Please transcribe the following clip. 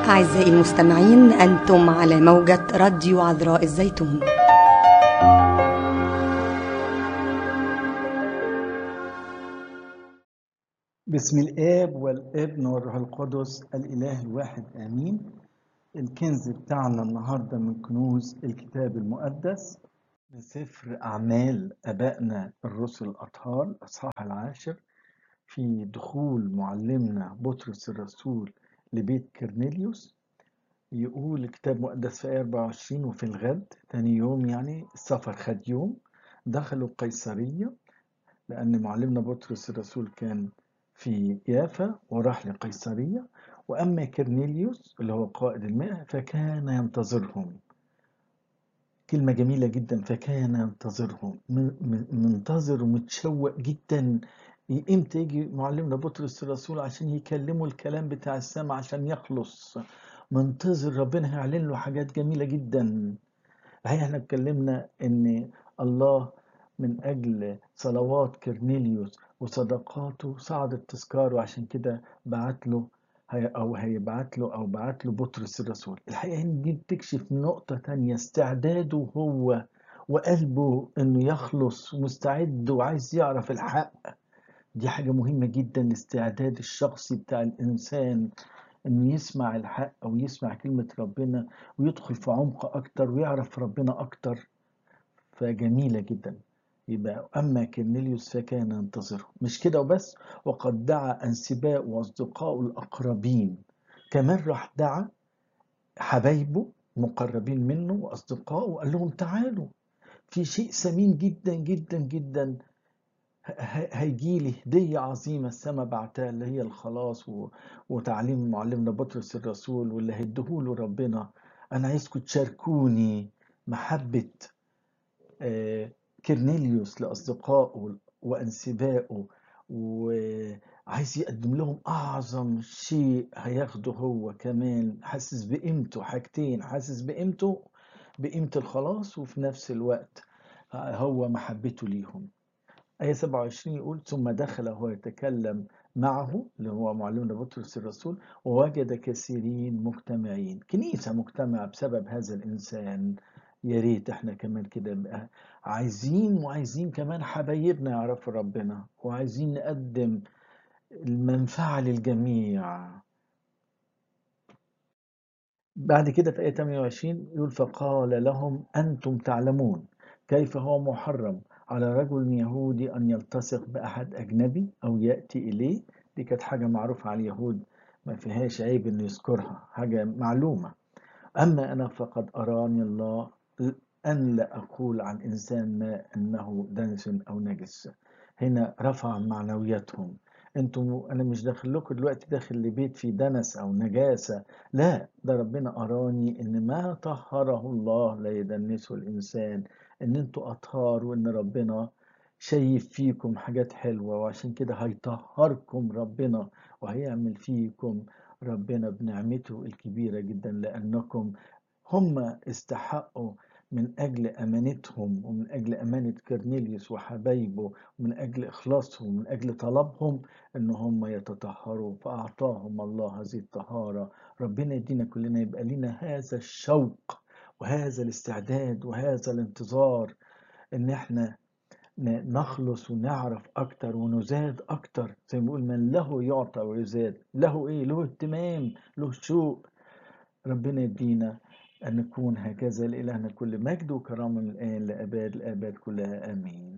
أعزائي المستمعين أنتم على موجة راديو عذراء الزيتون بسم الآب والابن والروح القدس الإله الواحد آمين الكنز بتاعنا النهاردة من كنوز الكتاب المقدس من سفر أعمال أبائنا الرسل الأطهار الأصحاح العاشر في دخول معلمنا بطرس الرسول لبيت كرنيليوس يقول الكتاب المقدس في آية 24 وفي الغد تاني يوم يعني السفر خد يوم دخلوا قيصرية لأن معلمنا بطرس الرسول كان في يافا وراح لقيصرية وأما كرنيليوس اللي هو قائد المئة فكان ينتظرهم كلمة جميلة جدا فكان ينتظرهم من- من- منتظر ومتشوق جدا امتى يجي معلمنا بطرس الرسول عشان يكلمه الكلام بتاع السماء عشان يخلص منتظر ربنا هيعلن له حاجات جميلة جدا هي احنا اتكلمنا ان الله من اجل صلوات كرنيليوس وصدقاته صعد التذكار وعشان كده بعت له هي او هيبعت له او بعت له بطرس الرسول الحقيقه ان دي بتكشف نقطه تانية استعداده هو وقلبه انه يخلص ومستعد وعايز يعرف الحق دي حاجه مهمه جدا الاستعداد الشخصي بتاع الانسان انه يسمع الحق او يسمع كلمه ربنا ويدخل في عمق اكتر ويعرف ربنا اكتر فجميلة جدا يبقى أما كرنيليوس فكان ينتظره مش كده وبس وقد دعا أنسباء وأصدقائه الأقربين كمان راح دعا حبايبه مقربين منه وأصدقائه وقال لهم تعالوا في شيء ثمين جدا جدا جدا هيجي لي هدية عظيمة السماء بعتها اللي هي الخلاص و... وتعليم معلمنا بطرس الرسول واللي هيديهوله ربنا أنا عايزكم تشاركوني محبة آه، كرنيليوس لأصدقائه وأنسبائه وعايز يقدم لهم أعظم شيء هياخده هو كمان حاسس بقيمته حاجتين حاسس بقيمته بقيمة الخلاص وفي نفس الوقت هو محبته ليهم آية 27 يقول ثم دخل وهو يتكلم معه اللي هو معلمنا بطرس الرسول ووجد كثيرين مجتمعين كنيسة مجتمعة بسبب هذا الإنسان يا ريت احنا كمان كده نبقى عايزين وعايزين كمان حبايبنا يعرفوا ربنا وعايزين نقدم المنفعة للجميع بعد كده في آية 28 يقول فقال لهم أنتم تعلمون كيف هو محرم على رجل يهودي أن يلتصق بأحد أجنبي أو يأتي إليه دي كانت حاجة معروفة على اليهود ما فيهاش عيب إنه يذكرها حاجة معلومة أما أنا فقد أراني الله أن لا أقول عن إنسان ما أنه دنس أو نجس هنا رفع معنوياتهم انتم انا مش داخل لكم دلوقتي داخل لبيت فيه دنس او نجاسه لا ده ربنا اراني ان ما طهره الله لا يدنسه الانسان ان انتوا اطهار وان ربنا شايف فيكم حاجات حلوه وعشان كده هيطهركم ربنا وهيعمل فيكم ربنا بنعمته الكبيره جدا لانكم هم استحقوا من أجل أمانتهم ومن أجل أمانة كرنيليوس وحبايبه ومن أجل إخلاصهم ومن أجل طلبهم إن هم يتطهروا فأعطاهم الله هذه الطهارة ربنا يدينا كلنا يبقى لنا هذا الشوق وهذا الاستعداد وهذا الانتظار إن إحنا ن- نخلص ونعرف أكتر ونزاد أكتر زي ما بيقول من له يعطى ويزاد له إيه له اهتمام له شوق ربنا يدينا أن نكون هكذا لإلهنا كل مجد وكرامة من الآن لأباد الآباد كلها آمين